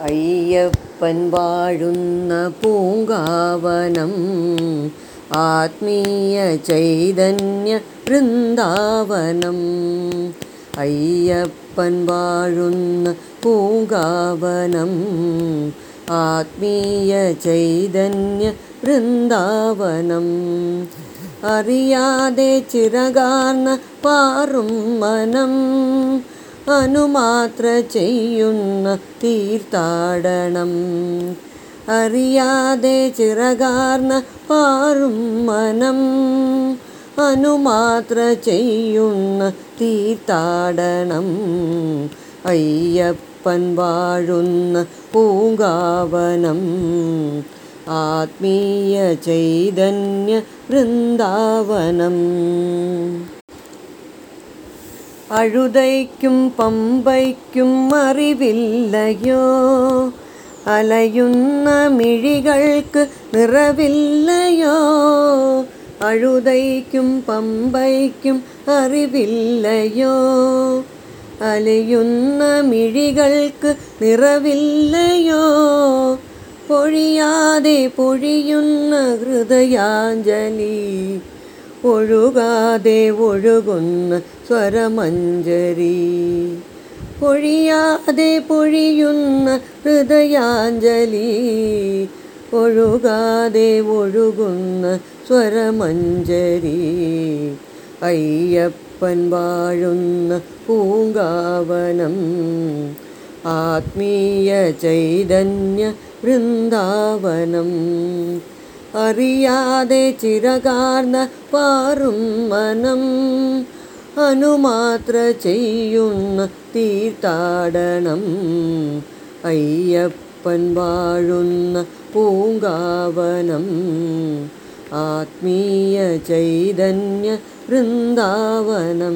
അയ്യപ്പൻ വാഴുന്ന പൂങ്കാവനം ആത്മീയ ചൈതന്യ വൃന്ദാവനം അയ്യപ്പൻ വാഴുന്ന പൂങ്കാവനം ആത്മീയ ചൈതന്യ വൃന്ദാവനം അറിയാതെ ചിറകാർന്ന പാറും മനം അനുമാത്ര ചെയ്യുന്ന തീർത്ഥാടനം അറിയാതെ ചിറകാർന്ന പാറും മനം അനുമാത്ര ചെയ്യുന്ന തീർത്ഥാടനം അയ്യപ്പൻ വാഴുന്ന പൂങ്കാവനം ആത്മീയ ചൈതന്യ വൃന്ദാവനം അഴുതയ്ക്കും പമ്പയ്ക്കും അറിവില്ലയോ അലയുന്ന മിഴികൾക്ക് നിറവില്ലയോ അഴുതയ്ക്കും പമ്പയ്ക്കും അറിവില്ലയോ അലയുന്ന മിഴികൾക്ക് നിറവില്ലയോ പൊഴിയാതെ പൊഴിയുന്ന ഹൃദയാഞ്ജലി ഒഴുകാതെ ഒഴുകുന്ന സ്വരമഞ്ജരി പൊഴിയാതെ പൊഴിയുന്ന ഹൃദയാഞ്ജലി ഒഴുകാതെ ഒഴുകുന്ന സ്വരമഞ്ജരി അയ്യപ്പൻ വാഴുന്ന പൂങ്കാവനം ആത്മീയ ചൈതന്യ വൃന്ദാവനം അറിയാതെ ചിറകാർന്ന പാറും മനം അനുമാത്ര ചെയ്യുന്ന തീർത്ഥാടനം അയ്യപ്പൻ വാഴുന്ന പൂങ്കാവനം ആത്മീയ ചൈതന്യ വൃന്ദാവനം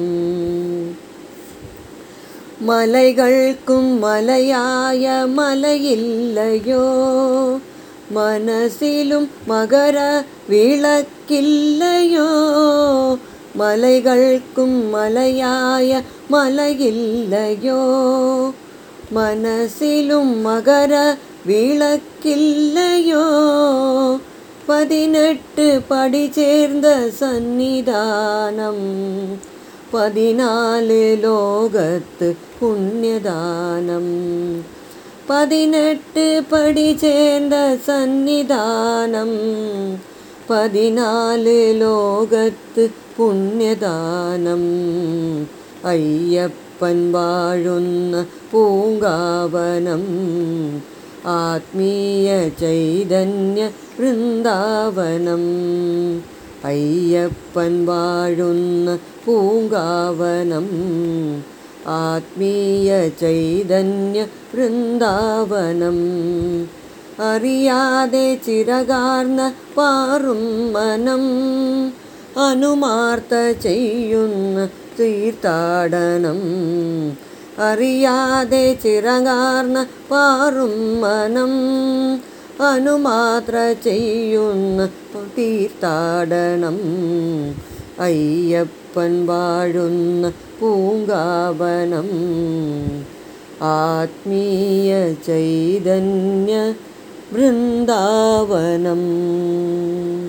മലകൾക്കും മലയായ മലയില്ലയോ മനസ്സിലും മകര വിളക്കില്ലയോ മലകൾക്കും മലയായ മലയില്ലയോ മനസ്സിലും മകര വിളക്കില്ലയോ പതിനെട്ട് പടി ചേർந்த സന്നിധാനം പതിനാല് ലോകത്ത് പുണ്യദാനം പതിനെട്ട് പടി ചേർந்த സന്നിധാനം പതിനാല് ലോകത്ത് പുണ്യദാനം അയ്യപ്പൻ വാഴുന്ന പൂങ്കാവനം ആത്മീയ ചൈതന്യ വൃന്ദാവനം അയ്യപ്പൻ വാഴുന്ന പൂങ്കാവനം ആത്മീയ ചൈതന്യ വൃന്ദാവനം അറിയാതെ ചിറകാർന്ന പാറും മനം അനുമാർത്ത ചെയ്യുന്ന തീർത്ഥാടനം അറിയാതെ ചിറകാർന്ന പാറും മനം അനുമാത്ര ചെയ്യുന്ന തീർത്ഥാടനം അയ്യപ്പൻ വാഴുന്ന പൂങ്കാവനം ആത്മീയ ചൈതന്യ വൃന്ദാവനം